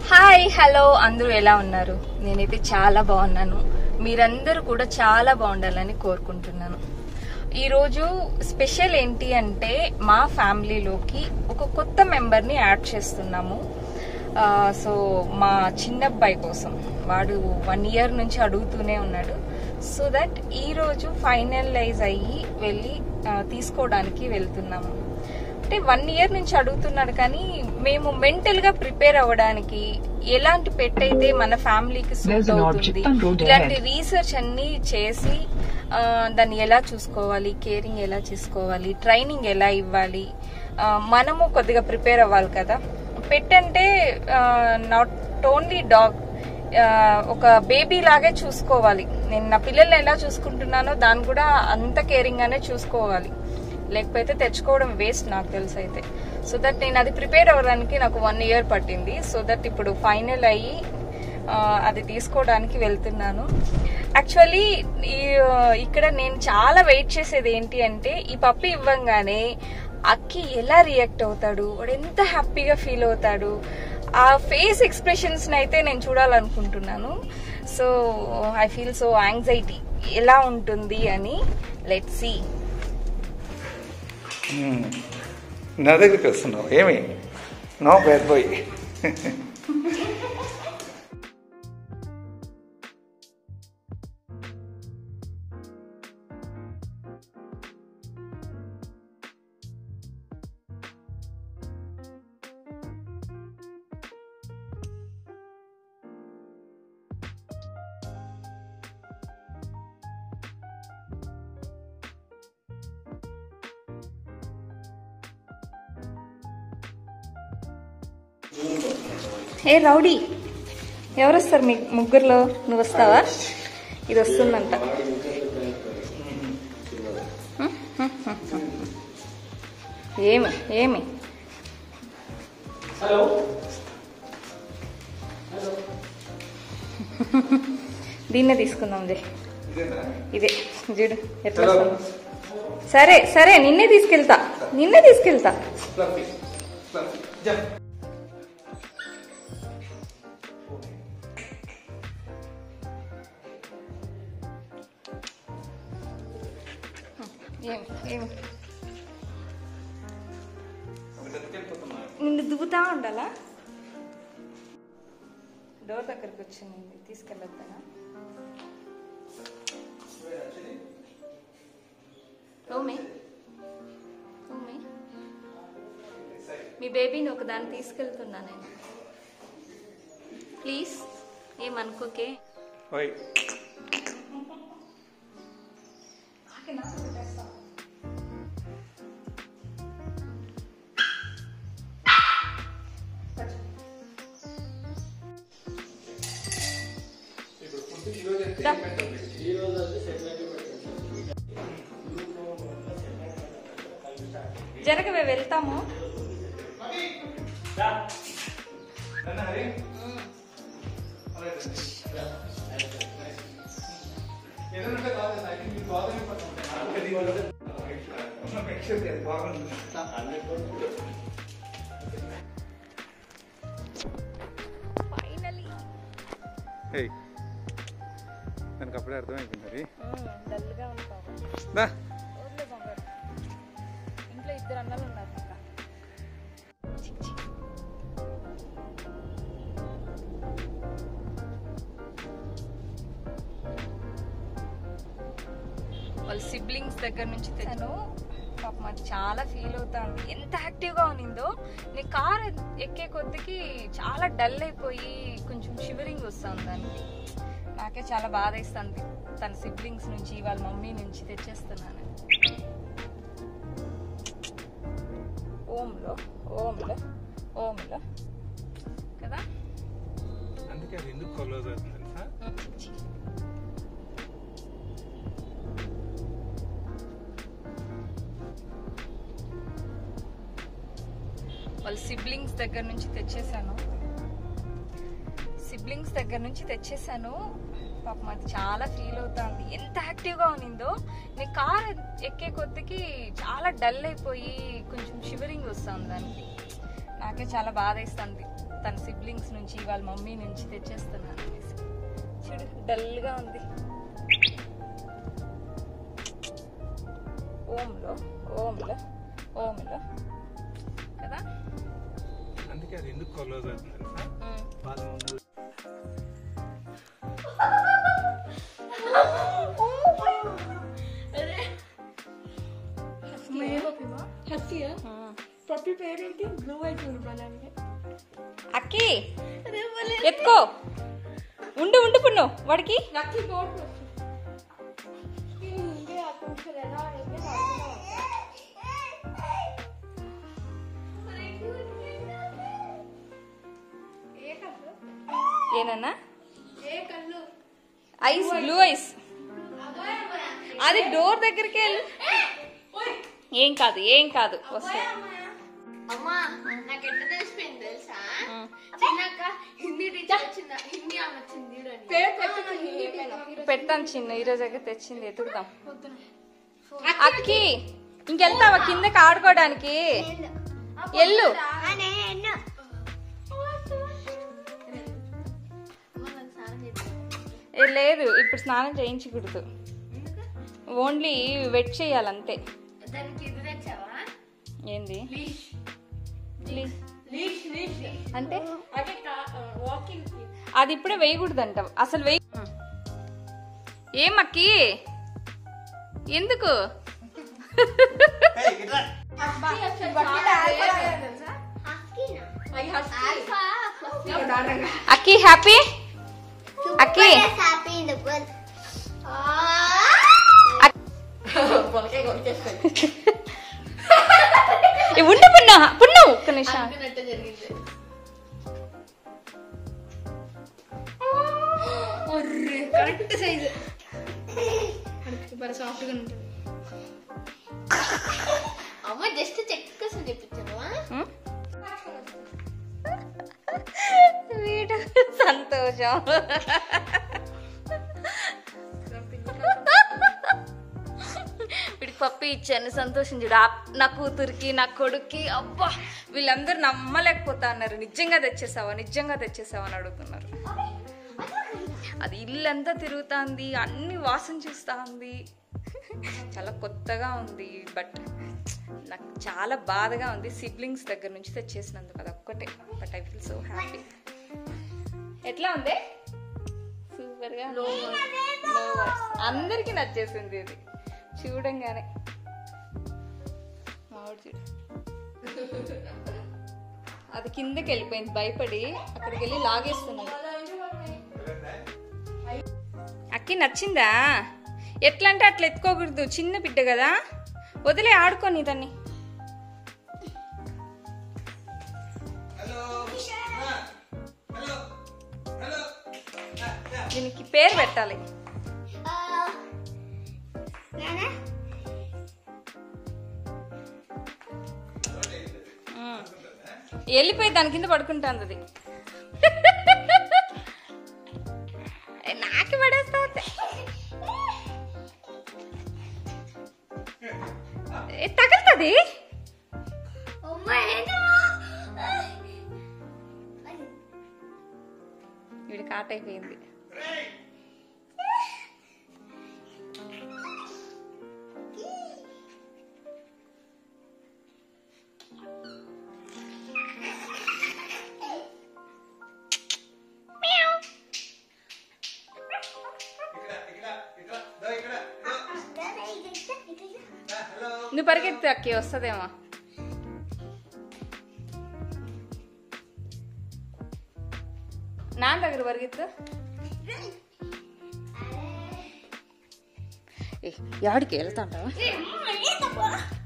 Hi hello అందరూ ఎలా ఉన్నారు నేనైతే చాలా బాగున్నాను మీరందరూ కూడా చాలా బాగుండాలని కోరుకుంటున్నాను ఈరోజు స్పెషల్ ఏంటి అంటే మా ఫ్యామిలీలోకి ఒక కొత్త మెంబర్ని యాడ్ చేస్తున్నాము ఆ, సో మా చిన్నబ్బాయి కోసం వాడు వన్ ఇయర్ నుంచి అడుగుతూనే ఉన్నాడు సో దట్ ఈరోజు ఫైనలైజ్ అయ్యి వెళ్ళి ఆ, తీసుకోవడానికి వెళ్తున్నాము అంటే వన్ ఇయర్ నుంచి అడుగుతున్నాడు కానీ మేము మెంటల్ గా ప్రిపేర్ అవ్వడానికి ఎలాంటి పెట్ అయితే మన ఫ్యామిలీకి సూట్ There's an అవుతుంది object on road ఇలాంటి ahead. రీసెర్చ్ అన్ని చేసి ఆ, దాన్ని ఎలా చూసుకోవాలి కేరింగ్ ఎలా చేసుకోవాలి ట్రైనింగ్ ఎలా ఇవ్వాలి ఆ, మనము కొద్దిగా ప్రిపేర్ అవ్వాలి కదా పెట్ అంటే నాట్ ఓన్లీ డాగ్ ఒక బేబీ లాగే చూసుకోవాలి నేను నా పిల్లల్ని ఎలా చూసుకుంటున్నానో దాన్ని కూడా అంత కేరింగ్ గానే చూసుకోవాలి లేకపోతే తెచ్చుకోవడం వేస్ట్ నాకు తెలుసు అయితే సో దట్ నేను అది ప్రిపేర్ అవ్వడానికి నాకు వన్ ఇయర్ పట్టింది సో దట్ ఇప్పుడు ఫైనల్ అయ్యి ఆ, అది తీసుకోవడానికి వెళ్తున్నాను యాక్చువల్లీ ఇక్కడ నేను చాలా వెయిట్ చేసేది ఏంటి అంటే ఈ పప్పి ఇవ్వంగానే అక్కి ఎలా రియాక్ట్ అవుతాడు వాడు ఎంత హ్యాపీగా ఫీల్ అవుతాడు ఆ ఫేస్ ఎక్స్ప్రెషన్స్ అయితే నేను చూడాలనుకుంటున్నాను so I feel so anxiety ఎలా ఉంటుంది అని లెట్ సీ మ్మ్. నా దగ్గరికి వస్తున్నావు ఏమి నో బ్యాడ్ బాయ్ ఏ రౌడీ ఎవరు వస్తారు మీ ముగ్గురులో నువ్వు వస్తావా ఇది వస్తుందంట ఏమి ఏమి దీన్నే తీసుకుందాం జే ఇదే చూడు ఎట్లా వస్తుందో. సరే సరే నిన్నే తీసుకెళ్తా నిన్నే తీసుకెళ్తా ఏమి ఏమి నిన్ను దువ్వుతా ఉండాలా డోర్ దగ్గరకు వచ్చింది తీసుకెళ్ళొద్దానా ఓమే ఓమే మీ బేబీని ఒకదాన్ని తీసుకెళ్తున్నా నేను ప్లీజ్ ఏమనుకోకే ఓయ్ దా. జరగవే వెళ్తాము ఫైనలీ ఏయ్ దానికి అప్పుడే అర్థమైంది మరి డల్గా ఉంటావు దా ఊర్లో బంగారు ఇంట్లో ఇద్దరు అన్నలు ఉన్నారు ఇంకా చిక్ చిక్. వాళ్ళ సిబ్లింగ్స్ దగ్గర నుంచి తెచ్చాను పాపం అది చాలా ఫీల్ అవుతాను ఎంత యాక్టివ్గా ఉన్నిందో నీ కార్ ఎక్కే కొద్దికి చాలా డల్ అయిపోయి కొంచెం షివరింగ్ వస్తుంది దానికి నాకే చాలా బాధ ఇస్తుంది తన సిబ్లింగ్స్ నుంచి వాళ్ళ మమ్మీ నుంచి తెచ్చేస్తున్నాను ఓంలో ఓంలో ఓంలో కదా అందుకే అది ఎందుకు కొలవదు తెలుసా వాళ్ళ సిబ్లింగ్స్ దగ్గర నుంచి తెచ్చేసాను సిబ్లింగ్స్ దగ్గర నుంచి తెచ్చేసాను పాపం అది చాలా ఫీల్ అవుతుంది ఎంత యాక్టివ్గా ఉన్నిందో నీ కార్ ఎక్కే కొద్దికి చాలా డల్ అయిపోయి కొంచెం షివరింగ్ వస్తుంది దానికి నాకే చాలా బాధ ఇస్తుంది తన సిబ్లింగ్స్ నుంచి వాళ్ళ మమ్మీ నుంచి తెచ్చేస్తున్నాను అనేసి చూడు డల్గా ఉంది ఓంలో ఓంలో ఓంలో కదా అందుకే అది ఎందుకు క్లోజ్ అవుతుంది తెలుసా ఉమ్. వాళ్ళ ముందు హ్యాపీయా ఉమ్. పప్పి పేరేంటి బ్లూ అయిపోయింది ప్రాణానికి అక్కి ఎత్తుకో ఉండు ఉండు పున్ను వాడికి లక్కీ బోట్ ఇంకే అక్కడ ఎలా అయితే ఏ కళ్ళు ఏనన్నా ఏ కళ్ళు ఐస్ బ్లూ ఐస్ అది డోర్ దగ్గరికి వెళ్ళు ఏం కాదు ఏం కాదు వస్తాయి అమ్మా నాకు ఎట్లా తెలిసిపోయింది తెలుసా చిన్నక్క హిందీ టీచర్ వచ్చింద హిందీ ఆమె వచ్చింది చూడండి పెడతాను చిన్న ఈ రోజు అయితే తెచ్చింది ఎతుకుదాం అక్కి ఇంకెళ్తావా కిందకి ఆడుకోవడానికి ఎల్లు ఏ, లేదు ఇప్పుడు స్నానం చేయించకూడదు ఓన్లీ వెట్ చేయాలంతే దానికి ఇది తెచ్చావా ఏంది లీష్ ప్లీజ్ లీష్ లీష్ అంటే అదే వాకింగ్ అది ఇప్పుడే వేయకూడదంట అసలు వేయ ఏం అక్కి ఎందుకు అక్కి హ్యాపీ అక్కి ఏ, ఉండు పున్న పున్ను ఒక్క నిమిషం అనుకున్నట్టు జరిగింది కరెక్ట్ సైజ్ సాఫ్ట్గా ఉంటుంది అమ్మ జస్ట్ చెక్ కోసం చెప్పించావా ఉం? వీడు సంతోషం వీడికి పప్పి ఇచ్చాను సంతోషం చూడు ఆ- నా కూతురికి నా కొడుక్కి అబ్బా వీళ్ళందరూ నమ్మలేకపోతా అన్నారు నిజంగా తెచ్చేసావా నిజంగా తెచ్చేసావా అని అడుగుతున్నారు అది ఇల్లంతా తిరుగుతాంది అన్ని వాసన చూస్తా ఉంది చాలా కొత్తగా ఉంది బట్ నాకు చాలా బాధగా ఉంది సిబ్లింగ్స్ దగ్గర నుంచి తెచ్చేసినందుకు అది ఒక్కటే but I feel so happy ఎట్లా ఉంది సూపర్ గా అందరికి నచ్చేసింది ఇది చూడంగానే మామిడి చూడు అది కిందకి వెళ్ళిపోయింది భయపడి అక్కడికి వెళ్ళి లాగేస్తున్నాయి అక్కి నచ్చిందా ఎట్లా అంటే అట్లా ఎత్తుకోకూడదు చిన్న బిడ్డ కదా వదిలే ఆడుకోని దాన్ని దీనికి పేరు పెట్టాలి ఉమ్. వెళ్ళిపోయి దాని కింద పడుకుంటాంది అది ఏ, నాకి పడేస్తా ఉంది. ఏ, తగులుతుంది వీడి కాట్ అయిపోయింది నువ్వు పరిగెత్తు అక్కి వస్తుందేమో నాన్న దగ్గర పరిగెత్తు ఏ, యాడికి వెళ్తాంటావా